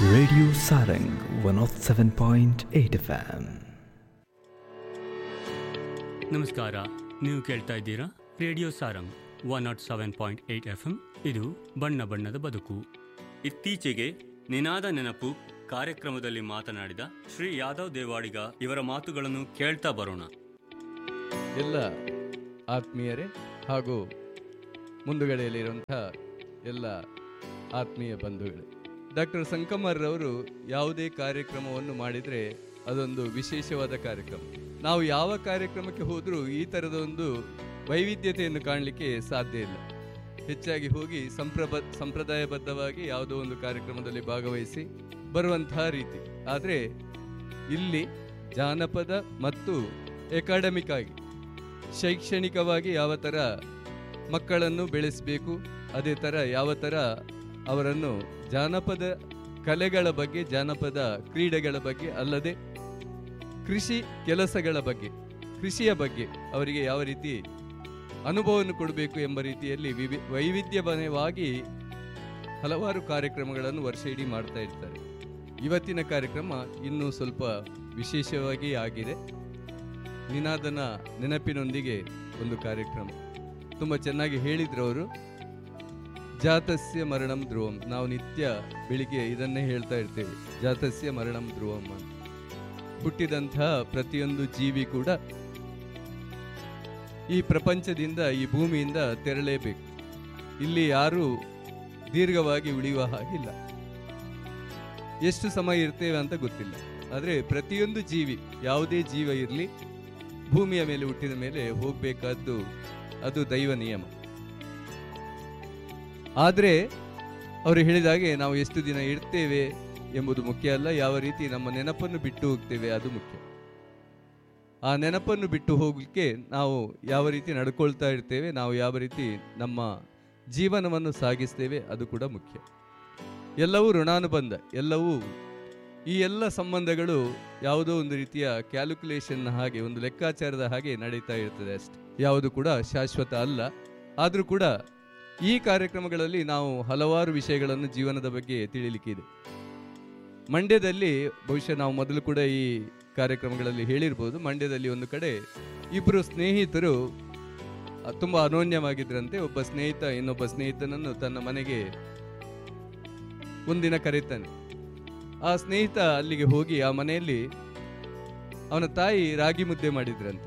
Radio Sarang 107.8 FM. ನಮಸ್ಕಾರ ನೀವು ಕೇಳ್ತಾ ಇದ್ದೀರಾ radio Sarang one nought seven point eight F M ಇದು ಬಣ್ಣ ಬಣ್ಣದ ಬದುಕು ಇತ್ತೀಚೆಗೆ ನಿನಾದ ನೆನಪು ಕಾರ್ಯಕ್ರಮದಲ್ಲಿ ಮಾತನಾಡಿದ ಶ್ರೀ ಯಾದವ್ ದೇವಾಡಿಗ ಇವರ ಮಾತುಗಳನ್ನು ಕೇಳ್ತಾ ಬರೋಣ ಎಲ್ಲ ಆತ್ಮೀಯರೇ ಹಾಗೂ ಮುಂದುಗಡೆಯಲ್ಲಿರುವಂಥ ಎಲ್ಲ ಆತ್ಮೀಯ ಬಂಧುಗಳೇ ಡಾಕ್ಟರ್ ಸಂಕಮರ್ರವರು ಯಾವುದೇ ಕಾರ್ಯಕ್ರಮವನ್ನು ಮಾಡಿದರೆ ಅದೊಂದು ವಿಶೇಷವಾದ ಕಾರ್ಯಕ್ರಮ ನಾವು ಯಾವ ಕಾರ್ಯಕ್ರಮಕ್ಕೆ ಹೋದರೂ ಈ ಥರದ ಒಂದು ವೈವಿಧ್ಯತೆಯನ್ನು ಕಾಣಲಿಕ್ಕೆ ಸಾಧ್ಯ ಇಲ್ಲ ಹೆಚ್ಚಾಗಿ ಹೋಗಿ ಸಂಪ್ರಬ ಸಂಪ್ರದಾಯಬದ್ಧವಾಗಿ ಯಾವುದೋ ಒಂದು ಕಾರ್ಯಕ್ರಮದಲ್ಲಿ ಭಾಗವಹಿಸಿ ಬರುವಂತಹ ರೀತಿ ಆದರೆ ಇಲ್ಲಿ ಜಾನಪದ ಮತ್ತು ಎಕಾಡೆಮಿಕ್ ಆಗಿ ಶೈಕ್ಷಣಿಕವಾಗಿ ಯಾವ ಥರ ಮಕ್ಕಳನ್ನು ಬೆಳೆಸಬೇಕು ಅದೇ ಥರ ಯಾವ ಥರ ಅವರನ್ನು ಜಾನಪದ ಕಲೆಗಳ ಬಗ್ಗೆ ಜಾನಪದ ಕ್ರೀಡೆಗಳ ಬಗ್ಗೆ ಅಲ್ಲದೆ ಕೃಷಿ ಕೆಲಸಗಳ ಬಗ್ಗೆ ಕೃಷಿಯ ಬಗ್ಗೆ ಅವರಿಗೆ ಯಾವ ರೀತಿ ಅನುಭವವನ್ನು ಕೊಡಬೇಕು ಎಂಬ ರೀತಿಯಲ್ಲಿ ವಿವಿ ವೈವಿಧ್ಯಮಯವಾಗಿ ಹಲವಾರು ಕಾರ್ಯಕ್ರಮಗಳನ್ನು ವರ್ಷ ಇಡೀ ಮಾಡ್ತಾ ಇರ್ತಾರೆ ಇವತ್ತಿನ ಕಾರ್ಯಕ್ರಮ ಇನ್ನೂ ಸ್ವಲ್ಪ ವಿಶೇಷವಾಗಿ ಆಗಿದೆ ನಿನಾದನ ನೆನಪಿನೊಂದಿಗೆ ಒಂದು ಕಾರ್ಯಕ್ರಮ ತುಂಬ ಚೆನ್ನಾಗಿ ಹೇಳಿದ್ರು ಅವರು ಜಾತಸ್ಯ ಮರಣಂ ಧ್ರುವಂ ನಾವು ನಿತ್ಯ ಬೆಳಿಗ್ಗೆ ಇದನ್ನೇ ಹೇಳ್ತಾ ಇರ್ತೇವೆ ಜಾತಸ್ಯ ಮರಣಂ ಧ್ರುವಂ ಅಂತ ಹುಟ್ಟಿದಂತಹ ಪ್ರತಿಯೊಂದು ಜೀವಿ ಕೂಡ ಈ ಪ್ರಪಂಚದಿಂದ ಈ ಭೂಮಿಯಿಂದ ತೆರಳಲೇಬೇಕು ಇಲ್ಲಿ ಯಾರೂ ದೀರ್ಘವಾಗಿ ಉಳಿಯುವ ಹಾಗಿಲ್ಲ ಎಷ್ಟು ಸಮಯ ಇರ್ತೇವೆ ಅಂತ ಗೊತ್ತಿಲ್ಲ ಆದರೆ ಪ್ರತಿಯೊಂದು ಜೀವಿ ಯಾವುದೇ ಜೀವ ಇರಲಿ ಭೂಮಿಯ ಮೇಲೆ ಹುಟ್ಟಿದ ಮೇಲೆ ಹೋಗಬೇಕಾದ್ದು ಅದು ದೈವ ನಿಯಮ ಆದರೆ ಅವರು ಹೇಳಿದ ಹಾಗೆ ನಾವು ಎಷ್ಟು ದಿನ ಇರ್ತೇವೆ ಎಂಬುದು ಮುಖ್ಯ ಅಲ್ಲ ಯಾವ ರೀತಿ ನಮ್ಮ ನೆನಪನ್ನು ಬಿಟ್ಟು ಹೋಗ್ತೇವೆ ಅದು ಮುಖ್ಯ ಆ ನೆನಪನ್ನು ಬಿಟ್ಟು ಹೋಗಲಿಕ್ಕೆ ನಾವು ಯಾವ ರೀತಿ ನಡ್ಕೊಳ್ತಾ ಇರ್ತೇವೆ ನಾವು ಯಾವ ರೀತಿ ನಮ್ಮ ಜೀವನವನ್ನು ಸಾಗಿಸ್ತೇವೆ ಅದು ಕೂಡ ಮುಖ್ಯ ಎಲ್ಲವೂ ಋಣಾನುಬಂಧ ಎಲ್ಲವೂ ಈ ಎಲ್ಲ ಸಂಬಂಧಗಳು ಯಾವುದೋ ಒಂದು ರೀತಿಯ ಕ್ಯಾಲ್ಕುಲೇಷನ್ ಹಾಗೆ ಒಂದು ಲೆಕ್ಕಾಚಾರದ ಹಾಗೆ ನಡೀತಾ ಇರ್ತದೆ ಅಷ್ಟೆ ಯಾವುದು ಕೂಡ ಶಾಶ್ವತ ಅಲ್ಲ ಆದರೂ ಕೂಡ ಈ ಕಾರ್ಯಕ್ರಮಗಳಲ್ಲಿ ನಾವು ಹಲವಾರು ವಿಷಯಗಳನ್ನು ಜೀವನದ ಬಗ್ಗೆ ತಿಳಿಲಿಕ್ಕಿದೆ ಮಂಡ್ಯದಲ್ಲಿ ಬಹುಶಃ ನಾವು ಮೊದಲು ಕೂಡ ಈ ಕಾರ್ಯಕ್ರಮಗಳಲ್ಲಿ ಹೇಳಿರ್ಬೋದು ಮಂಡ್ಯದಲ್ಲಿ ಒಂದು ಕಡೆ ಇಬ್ಬರು ಸ್ನೇಹಿತರು ಅ, ತುಂಬಾ ಅನೋನ್ಯವಾಗಿದ್ರಂತೆ ಒಬ್ಬ ಸ್ನೇಹಿತ ಇನ್ನೊಬ್ಬ ಸ್ನೇಹಿತನನ್ನು ತನ್ನ ಮನೆಗೆ ಒಂದಿನ ಕರೀತಾನೆ ಆ ಸ್ನೇಹಿತ ಅಲ್ಲಿಗೆ ಹೋಗಿ ಆ ಮನೆಯಲ್ಲಿ ಅವನ ತಾಯಿ ರಾಗಿ ಮುದ್ದೆ ಮಾಡಿದ್ರಂತೆ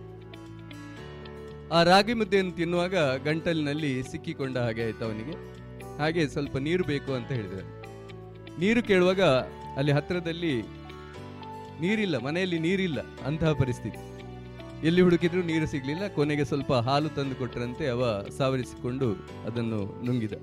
ಆ ರಾಗಿ ಮುದ್ದೆಯನ್ನು ತಿನ್ನುವಾಗ ಗಂಟಲಿನಲ್ಲಿ ಸಿಕ್ಕಿಕೊಂಡ ಹಾಗೆ ಆಯ್ತು ಅವನಿಗೆ ಹಾಗೆ ಸ್ವಲ್ಪ ನೀರು ಬೇಕು ಅಂತ ಹೇಳಿದ್ರೆ ನೀರು ಕೇಳುವಾಗ ಅಲ್ಲಿ ಹತ್ತಿರದಲ್ಲಿ ನೀರಿಲ್ಲ ಮನೆಯಲ್ಲಿ ನೀರಿಲ್ಲ ಅಂತಹ ಪರಿಸ್ಥಿತಿ ಎಲ್ಲಿ ಹುಡುಕಿದ್ರು ನೀರು ಸಿಗ್ಲಿಲ್ಲ ಕೊನೆಗೆ ಸ್ವಲ್ಪ ಹಾಲು ತಂದು ಕೊಟ್ಟರಂತೆ ಅವ ಸಾವರಿಸಿಕೊಂಡು ಅದನ್ನು ನುಂಗಿದ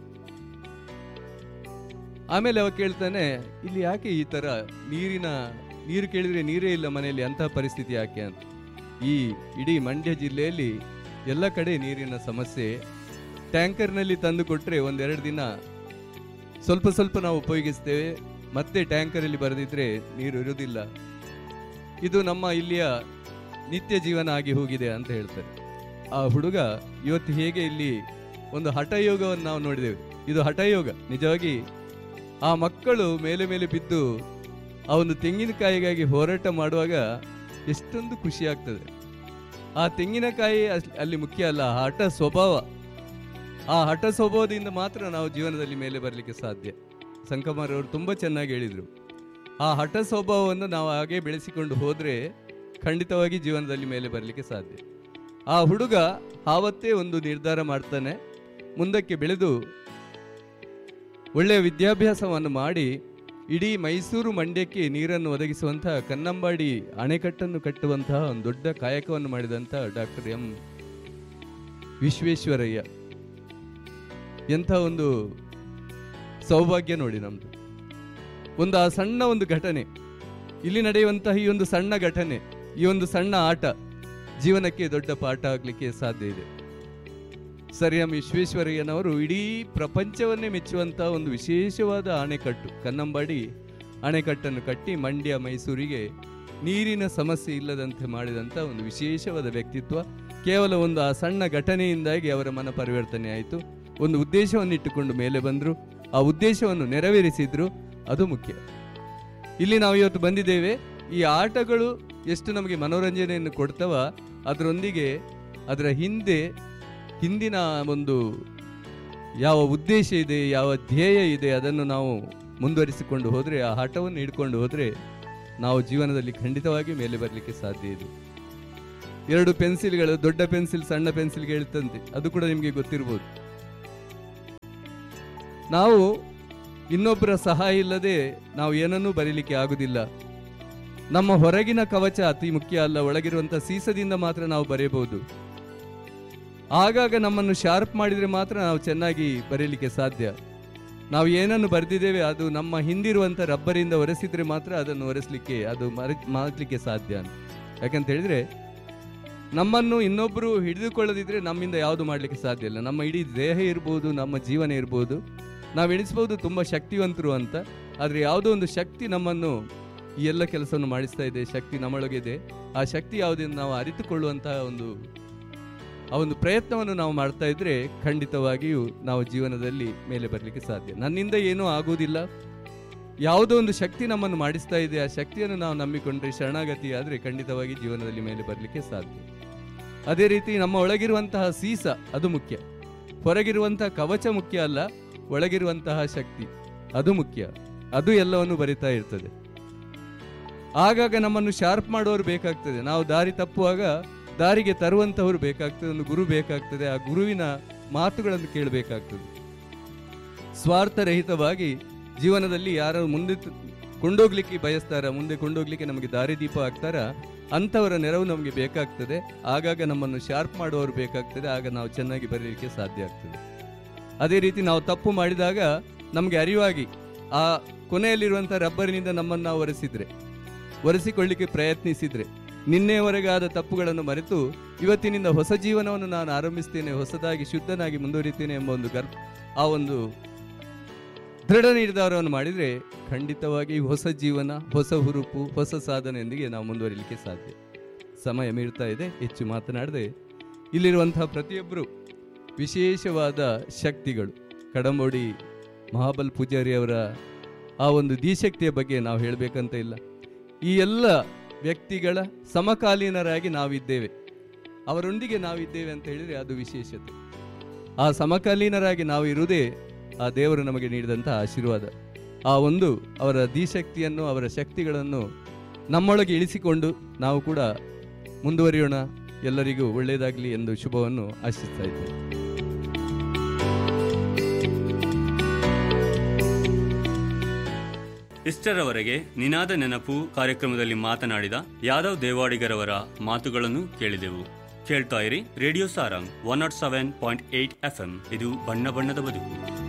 ಆಮೇಲೆ ಅವ ಕೇಳ್ತಾನೆ ಇಲ್ಲಿ ಯಾಕೆ ಈ ತರ ನೀರಿನ ನೀರು ಕೇಳಿದ್ರೆ ನೀರೇ ಇಲ್ಲ ಮನೆಯಲ್ಲಿ ಅಂತಹ ಪರಿಸ್ಥಿತಿ ಯಾಕೆ ಅಂತ ಈ ಇಡೀ ಮಂಡ್ಯ ಜಿಲ್ಲೆಯಲ್ಲಿ ಎಲ್ಲ ಕಡೆ ನೀರಿನ ಸಮಸ್ಯೆ ಟ್ಯಾಂಕರ್ನಲ್ಲಿ ತಂದು ಕೊಟ್ಟರೆ ಒಂದೆರಡು ದಿನ ಸ್ವಲ್ಪ ಸ್ವಲ್ಪ ನಾವು ಉಪಯೋಗಿಸ್ತೇವೆ ಮತ್ತೆ ಟ್ಯಾಂಕರಲ್ಲಿ ಬರೆದಿದ್ರೆ ನೀರು ಇರುವುದಿಲ್ಲ ಇದು ನಮ್ಮ ಇಲ್ಲಿಯ ನಿತ್ಯ ಜೀವನ ಆಗಿ ಹೋಗಿದೆ ಅಂತ ಹೇಳ್ತಾರೆ ಆ ಹುಡುಗ ಇವತ್ತು ಹೇಗೆ ಇಲ್ಲಿ ಒಂದು ಹಠಯೋಗವನ್ನು ನಾವು ನೋಡಿದೆವು ಇದು ಹಠಯೋಗ ನಿಜವಾಗಿ ಆ ಮಕ್ಕಳು ಮೇಲೆ ಮೇಲೆ ಬಿದ್ದು ಆ ಒಂದು ತೆಂಗಿನಕಾಯಿಗಾಗಿ ಹೋರಾಟ ಮಾಡುವಾಗ ಎಷ್ಟೊಂದು ಖುಷಿ ಆಗ್ತದೆ ಆ ತೆಂಗಿನಕಾಯಿ ಅಸ್- ಅಲ್ಲಿ ಮುಖ್ಯ ಅಲ್ಲ ಆ ಹಠ ಸ್ವಭಾವ ಆ ಹಠ ಸ್ವಭಾವದಿಂದ ಮಾತ್ರ ನಾವು ಜೀವನದಲ್ಲಿ ಮೇಲೆ ಬರಲಿಕ್ಕೆ ಸಾಧ್ಯ ಸಂಕಮರ್ ಅವರು ತುಂಬ ಚೆನ್ನಾಗಿ ಹೇಳಿದರು ಆ ಹಠ ಸ್ವಭಾವವನ್ನು ನಾವು ಹಾಗೆ ಬೆಳೆಸಿಕೊಂಡು ಹೋದರೆ ಖಂಡಿತವಾಗಿ ಜೀವನದಲ್ಲಿ ಮೇಲೆ ಬರಲಿಕ್ಕೆ ಸಾಧ್ಯ ಆ ಹುಡುಗ ಆವತ್ತೇ ಒಂದು ನಿರ್ಧಾರ ಮಾಡ್ತಾನೆ ಮುಂದಕ್ಕೆ ಬೆಳೆದು ಒಳ್ಳೆಯ ವಿದ್ಯಾಭ್ಯಾಸವನ್ನು ಮಾಡಿ ಇಡೀ ಮೈಸೂರು ಮಂಡ್ಯಕ್ಕೆ ನೀರನ್ನು ಒದಗಿಸುವಂತಹ ಕನ್ನಂಬಾಡಿ ಅಣೆಕಟ್ಟನ್ನು ಕಟ್ಟುವಂತಹ ಒಂದು ದೊಡ್ಡ ಕಾಯಕವನ್ನು ಮಾಡಿದಂತಹ ಡಾಕ್ಟರ್ ಎಂ ವಿಶ್ವೇಶ್ವರಯ್ಯ ಎಂಥ ಒಂದು ಸೌಭಾಗ್ಯ ನೋಡಿ ನಮ್ದು ಒಂದು ಆ ಸಣ್ಣ ಒಂದು ಘಟನೆ ಇಲ್ಲಿ ನಡೆಯುವಂತಹ ಈ ಒಂದು ಸಣ್ಣ ಘಟನೆ ಈ ಒಂದು ಸಣ್ಣ ಆಟ ಜೀವನಕ್ಕೆ ದೊಡ್ಡ ಪಾಠ ಆಗಲಿಕ್ಕೆ ಸಾಧ್ಯ ಇದೆ ಸರ್ ಎಂ ವಿಶ್ವೇಶ್ವರಯ್ಯನವರು ಇಡೀ ಪ್ರಪಂಚವನ್ನೇ ಮೆಚ್ಚುವಂತಹ ಒಂದು ವಿಶೇಷವಾದ ಅಣೆಕಟ್ಟು ಕನ್ನಂಬಾಡಿ ಅಣೆಕಟ್ಟನ್ನು ಕಟ್ಟಿ ಮಂಡ್ಯ ಮೈಸೂರಿಗೆ ನೀರಿನ ಸಮಸ್ಯೆ ಇಲ್ಲದಂತೆ ಮಾಡಿದಂಥ ಒಂದು ವಿಶೇಷವಾದ ವ್ಯಕ್ತಿತ್ವ ಕೇವಲ ಒಂದು ಆ ಸಣ್ಣ ಘಟನೆಯಿಂದಾಗಿ ಅವರ ಮನ ಪರಿವರ್ತನೆ ಆಯಿತು ಒಂದು ಉದ್ದೇಶವನ್ನು ಇಟ್ಟುಕೊಂಡು ಮೇಲೆ ಬಂದರು ಆ ಉದ್ದೇಶವನ್ನು ನೆರವೇರಿಸಿದ್ರು ಅದು ಮುಖ್ಯ ಇಲ್ಲಿ ನಾವು ಇವತ್ತು ಬಂದಿದ್ದೇವೆ ಈ ಆಟಗಳು ಎಷ್ಟು ನಮಗೆ ಮನೋರಂಜನೆಯನ್ನು ಕೊಡ್ತವ ಅದರೊಂದಿಗೆ ಅದರ ಹಿಂದೆ ಹಿಂದಿನ ಒಂದು ಯಾವ ಉದ್ದೇಶ ಇದೆ ಯಾವ ಧ್ಯೇಯ ಇದೆ ಅದನ್ನು ನಾವು ಮುಂದುವರಿಸಿಕೊಂಡು ಹೋದರೆ ಆ ಆಟವನ್ನು ಹಿಡ್ಕೊಂಡು ಹೋದರೆ ನಾವು ಜೀವನದಲ್ಲಿ ಖಂಡಿತವಾಗಿ ಮೇಲೆ ಬರಲಿಕ್ಕೆ ಸಾಧ್ಯ ಇದೆ ಎರಡು ಪೆನ್ಸಿಲ್ಗಳು ದೊಡ್ಡ ಪೆನ್ಸಿಲ್ ಸಣ್ಣ ಪೆನ್ಸಿಲ್ಗೆ ಹೇಳ್ತಂತೆ ಅದು ಕೂಡ ನಿಮಗೆ ಗೊತ್ತಿರ್ಬೋದು ನಾವು ಇನ್ನೊಬ್ಬರ ಸಹಾಯ ಇಲ್ಲದೆ ನಾವು ಏನನ್ನೂ ಬರೀಲಿಕ್ಕೆ ಆಗುದಿಲ್ಲ ನಮ್ಮ ಹೊರಗಿನ ಕವಚ ಅತಿ ಮುಖ್ಯ ಅಲ್ಲ ಒಳಗಿರುವಂಥ ಸೀಸದಿಂದ ಮಾತ್ರ ನಾವು ಬರೆಯಬಹುದು ಆಗಾಗ ನಮ್ಮನ್ನು ಶಾರ್ಪ್ ಮಾಡಿದರೆ ಮಾತ್ರ ನಾವು ಚೆನ್ನಾಗಿ ಬರೀಲಿಕ್ಕೆ ಸಾಧ್ಯ ನಾವು ಏನನ್ನು ಬರೆದಿದ್ದೇವೆ ಅದು ನಮ್ಮ ಹಿಂದಿರುವಂಥ ರಬ್ಬರಿಂದ ಒರೆಸಿದ್ರೆ ಮಾತ್ರ ಅದನ್ನು ಒರೆಸಲಿಕ್ಕೆ ಅದು ಮರ ಮಾಡಲಿಕ್ಕೆ ಸಾಧ್ಯ ಅಂತ ಯಾಕಂತ ಹೇಳಿದ್ರೆ ನಮ್ಮನ್ನು ಇನ್ನೊಬ್ಬರು ಹಿಡಿದುಕೊಳ್ಳದಿದ್ರೆ ನಮ್ಮಿಂದ ಯಾವುದು ಮಾಡಲಿಕ್ಕೆ ಸಾಧ್ಯ ಇಲ್ಲ ನಮ್ಮ ಇಡೀ ದೇಹ ಇರ್ಬೋದು ನಮ್ಮ ಜೀವನ ಇರ್ಬೋದು ನಾವು ಎಣಿಸ್ಬೋದು ತುಂಬ ಶಕ್ತಿವಂತರು ಅಂತ ಆದರೆ ಯಾವುದೋ ಒಂದು ಶಕ್ತಿ ನಮ್ಮನ್ನು ಈ ಎಲ್ಲ ಕೆಲಸವನ್ನು ಮಾಡಿಸ್ತಾ ಇದೆ ಶಕ್ತಿ ನಮ್ಮೊಳಗಿದೆ ಆ ಶಕ್ತಿ ಯಾವುದೆಂದು ನಾವು ಅರಿತುಕೊಳ್ಳುವಂತಹ ಒಂದು ಆ ಒಂದು ಪ್ರಯತ್ನವನ್ನು ನಾವು ಮಾಡ್ತಾ ಇದ್ರೆ ಖಂಡಿತವಾಗಿಯೂ ನಾವು ಜೀವನದಲ್ಲಿ ಮೇಲೆ ಬರಲಿಕ್ಕೆ ಸಾಧ್ಯ ನನ್ನಿಂದ ಏನೂ ಆಗುವುದಿಲ್ಲ ಯಾವುದೋ ಒಂದು ಶಕ್ತಿ ನಮ್ಮನ್ನು ಮಾಡಿಸ್ತಾ ಇದೆ ಆ ಶಕ್ತಿಯನ್ನು ನಾವು ನಂಬಿಕೊಂಡ್ರೆ ಶರಣಾಗತಿ ಆದರೆ ಖಂಡಿತವಾಗಿ ಜೀವನದಲ್ಲಿ ಮೇಲೆ ಬರಲಿಕ್ಕೆ ಸಾಧ್ಯ ಅದೇ ರೀತಿ ನಮ್ಮ ಒಳಗಿರುವಂತಹ ಸೀಸ ಅದು ಮುಖ್ಯ ಹೊರಗಿರುವಂತಹ ಕವಚ ಮುಖ್ಯ ಅಲ್ಲ ಒಳಗಿರುವಂತಹ ಶಕ್ತಿ ಅದು ಮುಖ್ಯ ಅದು ಎಲ್ಲವನ್ನು ಬರಿತಾ ಇರ್ತದೆ ಆಗಾಗ ನಮ್ಮನ್ನು ಶಾರ್ಪ್ ಮಾಡುವವರು ಬೇಕಾಗ್ತದೆ ನಾವು ದಾರಿ ತಪ್ಪುವಾಗ ದಾರಿಗೆ ತರುವಂತಹವರು ಬೇಕಾಗ್ತದೆ ಒಂದು ಗುರು ಬೇಕಾಗ್ತದೆ ಆ ಗುರುವಿನ ಮಾತುಗಳನ್ನು ಕೇಳಬೇಕಾಗ್ತದೆ ಸ್ವಾರ್ಥರಹಿತವಾಗಿ ಜೀವನದಲ್ಲಿ ಯಾರು ಮುಂದೆ ತ- ಕೊಂಡೋಗ್ಲಿಕ್ಕೆ ಬಯಸ್ತಾರ ಮುಂದೆ ಕೊಂಡೋಗ್ಲಿಕ್ಕೆ ನಮಗೆ ದಾರಿದೀಪ ಆಗ್ತಾರ ಅಂಥವರ ನೆರವು ನಮಗೆ ಬೇಕಾಗ್ತದೆ ಆಗಾಗ ನಮ್ಮನ್ನು ಶಾರ್ಪ್ ಮಾಡುವವರು ಬೇಕಾಗ್ತದೆ ಆಗ ನಾವು ಚೆನ್ನಾಗಿ ಬರೀಲಿಕ್ಕೆ ಸಾಧ್ಯ ಆಗ್ತದೆ ಅದೇ ರೀತಿ ನಾವು ತಪ್ಪು ಮಾಡಿದಾಗ ನಮಗೆ ಅರಿವಾಗಿ ಆ ಕೊನೆಯಲ್ಲಿರುವಂಥ ರಬ್ಬರಿನಿಂದ ನಮ್ಮನ್ನು ನಾವು ಒರೆಸಿದ್ರೆ ಒರೆಸಿಕೊಳ್ಳಿಕ್ಕೆ ಪ್ರಯತ್ನಿಸಿದ್ರೆ ನಿನ್ನೆಯವರೆಗಾದ ತಪ್ಪುಗಳನ್ನು ಮರೆತು ಇವತ್ತಿನಿಂದ ಹೊಸ ಜೀವನವನ್ನು ನಾನು ಆರಂಭಿಸ್ತೇನೆ ಹೊಸದಾಗಿ ಶುದ್ಧನಾಗಿ ಮುಂದುವರಿತೇನೆ ಎಂಬ ಒಂದು ಗರ್ ಆ ಒಂದು ದೃಢ ನಿರ್ಧಾರವನ್ನು ಮಾಡಿದರೆ ಖಂಡಿತವಾಗಿ ಹೊಸ ಜೀವನ ಹೊಸ ಹುರುಪು ಹೊಸ ಸಾಧನೆಯೊಂದಿಗೆ ನಾವು ಮುಂದುವರಿಲಿಕ್ಕೆ ಸಾಧ್ಯ ಸಮಯ ಮೀರ್ತಾ ಇದೆ ಹೆಚ್ಚು ಮಾತನಾಡದೆ ಇಲ್ಲಿರುವಂತಹ ಪ್ರತಿಯೊಬ್ಬರು ವಿಶೇಷವಾದ ಶಕ್ತಿಗಳು ಕಡಂಬೋಡಿ ಮಹಾಬಲ್ ಪೂಜಾರಿ ಅವರ ಆ ಒಂದು ಧೀಶಕ್ತಿಯ ಬಗ್ಗೆ ನಾವು ಹೇಳಬೇಕಂತ ಇಲ್ಲ ಈ ಎಲ್ಲ ವ್ಯಕ್ತಿಗಳ ಸಮಕಾಲೀನರಾಗಿ ನಾವಿದ್ದೇವೆ ಅವರೊಂದಿಗೆ ನಾವಿದ್ದೇವೆ ಅಂತ ಹೇಳಿದರೆ ಅದು ವಿಶೇಷತೆ ಆ ಸಮಕಾಲೀನರಾಗಿ ನಾವು ಇರುವುದೇ ಆ ದೇವರು ನಮಗೆ ನೀಡಿದಂತಹ ಆಶೀರ್ವಾದ ಆ ಒಂದು ಅವರ ಧೀಶಕ್ತಿಯನ್ನು ಅವರ ಶಕ್ತಿಗಳನ್ನು ನಮ್ಮೊಳಗೆ ಇಳಿಸಿಕೊಂಡು ನಾವು ಕೂಡ ಮುಂದುವರಿಯೋಣ ಎಲ್ಲರಿಗೂ ಒಳ್ಳೆಯದಾಗಲಿ ಎಂದು ಶುಭವನ್ನು ಆಶಿಸ್ತಾ ಇದ್ದೇನೆ ಇಷ್ಟರವರೆಗೆ ನಿನಾದ ನೆನಪು ಕಾರ್ಯಕ್ರಮದಲ್ಲಿ ಮಾತನಾಡಿದ ಯಾದವ್ ದೇವಾಡಿಗರವರ ಮಾತುಗಳನ್ನು ಕೇಳಿದೆವು ಕೇಳ್ತಾ ಇರಿ radio Sarang one nought seven point eight F M ಇದು ಬಣ್ಣ ಬಣ್ಣದ ಬದುಕು